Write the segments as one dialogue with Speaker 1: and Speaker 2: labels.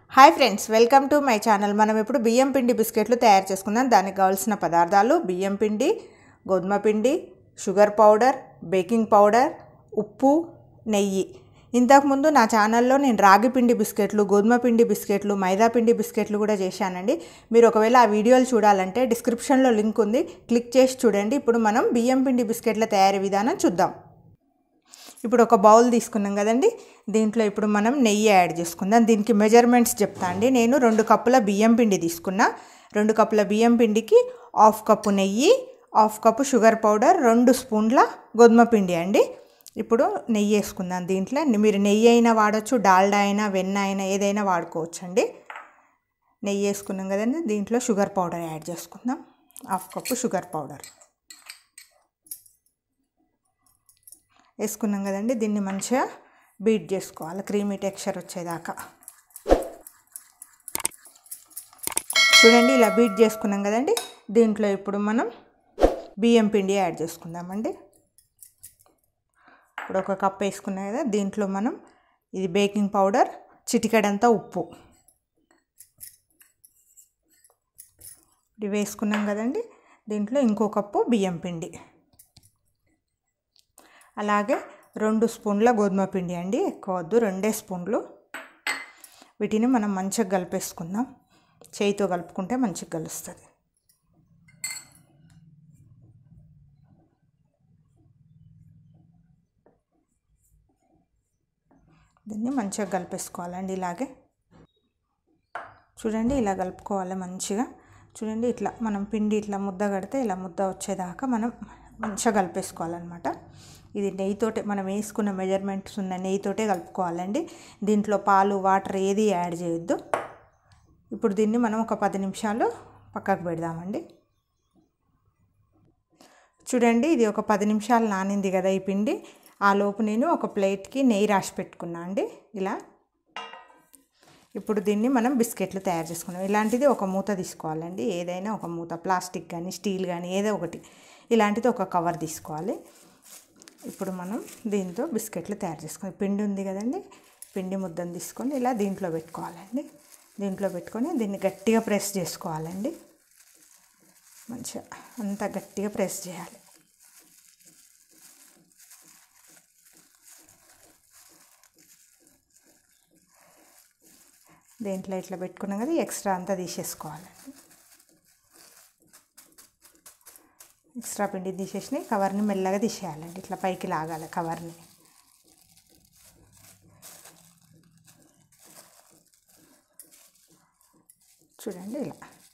Speaker 1: hi friends welcome to my channel మనం ఇప్పుడు బియ్యం పిండి బిస్కెట్లు తయారు చేసుకుందాం దానికి కావాల్సిన పదార్థాలు బియ్యం పిండి గోధుమ పిండి షుగర్ పౌడర్ బేకింగ్ పౌడర్ ఉప్పు నెయ్యి ఇంతకుముందు నా ఛానల్లో నేను రాగి పిండి బిస్కెట్లు గోధుమ పిండి బిస్కెట్లు మైదా పిండి బిస్కెట్లు కూడా చేశానండి మీరు ఒకవేళ ఆ వీడియోలు చూడాలంటే డిస్క్రిప్షన్లో లింక్ ఉంది క్లిక్ చేసి చూడండి ఇప్పుడు మనం బియ్యం పిండి బిస్కెట్ల తయారీ విధానం చూద్దాం ఇప్పుడు ఒక బౌల్ తీసుకున్నాం కదండి దీంట్లో ఇప్పుడు మనం నెయ్యి యాడ్ చేసుకుందాం దీనికి మెజర్మెంట్స్ చెప్తా అండి నేను రెండు కప్పుల బియ్యం పిండి తీసుకున్నా రెండు కప్పుల బియ్యం పిండికి హాఫ్ కప్పు నెయ్యి హాఫ్ కప్పు షుగర్ పౌడర్ రెండు స్పూన్ల గోధుమ పిండి అండి ఇప్పుడు నెయ్యి వేసుకుందాం దీంట్లో మీరు నెయ్యి అయినా వాడచ్చు డాల్డా అయినా వెన్న అయినా ఏదైనా వాడుకోవచ్చు అండి నెయ్యి వేసుకున్నాం కదండి దీంట్లో షుగర్ పౌడర్ యాడ్ చేసుకుందాం హాఫ్ కప్పు షుగర్ పౌడర్ వేసుకున్నాం కదండి దీన్ని మంచిగా బీట్ చేసుకోవాలి క్రీమీ టెక్స్చర్ వచ్చేదాకా చూడండి ఇలా బీట్ చేసుకున్నాం కదండి దీంట్లో ఇప్పుడు మనం బియ్యం పిండి యాడ్ చేసుకుందామండి ఇప్పుడు ఒక కప్ వేసుకున్నాం కదా దీంట్లో మనం ఇది బేకింగ్ పౌడర్ చిటికెడంతా ఉప్పు ఇది వేసుకున్నాం కదండి దీంట్లో ఇంకో కప్పు బియ్యం పిండి అలాగే రెండు స్పూన్ల గోధుమ పిండి అండి ఎక్కువ వద్దు రెండే స్పూన్లు వీటిని మనం మంచిగా కలిపేసుకుందాం చేయితో కలుపుకుంటే మంచిగా కలుస్తుంది దీన్ని మంచిగా కలిపేసుకోవాలండి ఇలాగే చూడండి ఇలా కలుపుకోవాలి మంచిగా చూడండి ఇట్లా మనం పిండి ఇట్లా ముద్ద కడితే ఇలా ముద్ద వచ్చేదాకా మనం మంచిగా కలిపేసుకోవాలన్నమాట ఇది నెయ్యితోటే మనం వేసుకున్న మెజర్మెంట్స్ ఉన్న నెయ్యితోటే కలుపుకోవాలండి దీంట్లో పాలు వాటర్ ఏది యాడ్ చేయొద్దు ఇప్పుడు దీన్ని మనం ఒక పది నిమిషాలు పక్కకు పెడదామండి చూడండి ఇది ఒక పది నిమిషాలు నానింది కదా ఈ పిండి ఆ లోపు నేను ఒక ప్లేట్కి నెయ్యి రాసి పెట్టుకున్నా అండి ఇలా ఇప్పుడు దీన్ని మనం బిస్కెట్లు తయారు చేసుకున్నాం ఇలాంటిది ఒక మూత తీసుకోవాలండి ఏదైనా ఒక మూత ప్లాస్టిక్ కానీ స్టీల్ కానీ ఏదో ఒకటి ఇలాంటిది ఒక కవర్ తీసుకోవాలి ఇప్పుడు మనం దీంతో బిస్కెట్లు తయారు చేసుకుని పిండి ఉంది కదండి పిండి ముద్దను తీసుకొని ఇలా దీంట్లో పెట్టుకోవాలండి దీంట్లో పెట్టుకొని దీన్ని గట్టిగా ప్రెస్ చేసుకోవాలండి మంచిగా అంతా గట్టిగా ప్రెస్ చేయాలి దీంట్లో ఇట్లా పెట్టుకున్నాం కదా ఎక్స్ట్రా అంతా తీసేసుకోవాలండి ఎక్స్ట్రా పిండి తీసేసి కవర్ని మెల్లగా తీసేయాలండి ఇట్లా పైకి లాగాలి కవర్ని చూడండి ఇలా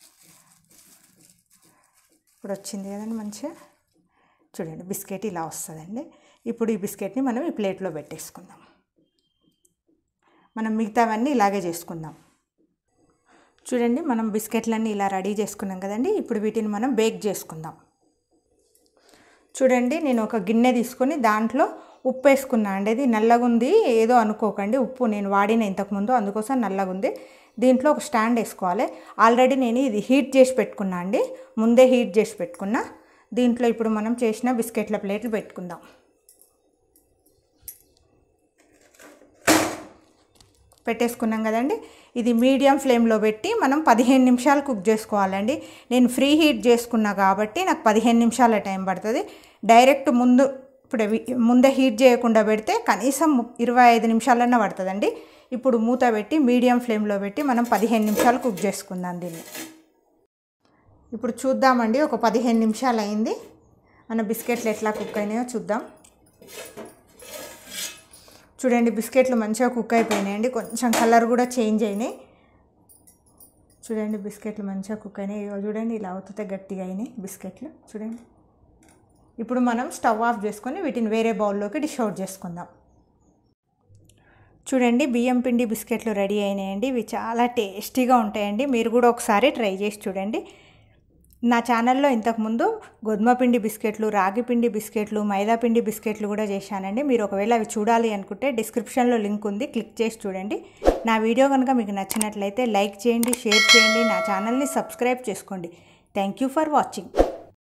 Speaker 1: ఇప్పుడు వచ్చింది కదండి మంచిగా చూడండి బిస్కెట్ ఇలా వస్తుందండి ఇప్పుడు ఈ బిస్కెట్ని మనం ఈ ప్లేట్లో పెట్టేసుకుందాం మనం మిగతావన్నీ ఇలాగే చేసుకుందాం చూడండి మనం బిస్కెట్లన్నీ ఇలా రెడీ చేసుకున్నాం కదండి ఇప్పుడు వీటిని మనం బేక్ చేసుకుందాం చూడండి నేను ఒక గిన్నె తీసుకొని దాంట్లో ఉప్పు వేసుకున్నా అండి అది నల్లగుంది ఏదో అనుకోకండి ఉప్పు నేను వాడిన ఇంతకుముందు అందుకోసం నల్లగుంది దీంట్లో ఒక స్టాండ్ వేసుకోవాలి ఆల్రెడీ నేను ఇది హీట్ చేసి పెట్టుకున్నా అండి ముందే హీట్ చేసి పెట్టుకున్నా దీంట్లో ఇప్పుడు మనం చేసిన బిస్కెట్ల ప్లేట్లు పెట్టుకుందాం పెట్టేసుకున్నాం కదండి ఇది మీడియం ఫ్లేమ్లో పెట్టి మనం పదిహేను నిమిషాలు కుక్ చేసుకోవాలండి నేను ఫ్రీ హీట్ చేసుకున్నా కాబట్టి నాకు పదిహేను నిమిషాల టైం పడుతుంది డైరెక్ట్ ముందు ఇప్పుడు ముందే హీట్ చేయకుండా పెడితే కనీసం ఇరవై ఐదు నిమిషాలన్నా పడుతుందండి ఇప్పుడు మూత పెట్టి మీడియం ఫ్లేమ్లో పెట్టి మనం పదిహేను నిమిషాలు కుక్ చేసుకుందాం దీన్ని ఇప్పుడు చూద్దామండి ఒక పదిహేను నిమిషాలు అయింది మన బిస్కెట్లు ఎట్లా కుక్ అయినాయో చూద్దాం చూడండి బిస్కెట్లు మంచిగా కుక్ అయిపోయినాయండి కొంచెం కలర్ కూడా చేంజ్ అయినాయి చూడండి బిస్కెట్లు మంచిగా కుక్ అయినాయి చూడండి ఇలా అవుతుంటే గట్టిగా అయినాయి బిస్కెట్లు చూడండి ఇప్పుడు మనం స్టవ్ ఆఫ్ చేసుకొని వీటిని వేరే బౌల్లోకి డిష్ అవుట్ చేసుకుందాం చూడండి బియ్యం పిండి బిస్కెట్లు రెడీ అయినాయండి ఇవి చాలా టేస్టీగా ఉంటాయండి మీరు కూడా ఒకసారి ట్రై చేసి చూడండి నా ఛానల్లో ఇంతకుముందు గోధుమ పిండి బిస్కెట్లు రాగి పిండి బిస్కెట్లు మైదా పిండి బిస్కెట్లు కూడా చేశానండి మీరు ఒకవేళ అవి చూడాలి అనుకుంటే డిస్క్రిప్షన్లో లింక్ ఉంది క్లిక్ చేసి చూడండి నా వీడియో కనుక మీకు నచ్చినట్లయితే లైక్ చేయండి షేర్ చేయండి నా ఛానల్ని సబ్స్క్రైబ్ చేసుకోండి థ్యాంక్ యూ ఫర్ వాచింగ్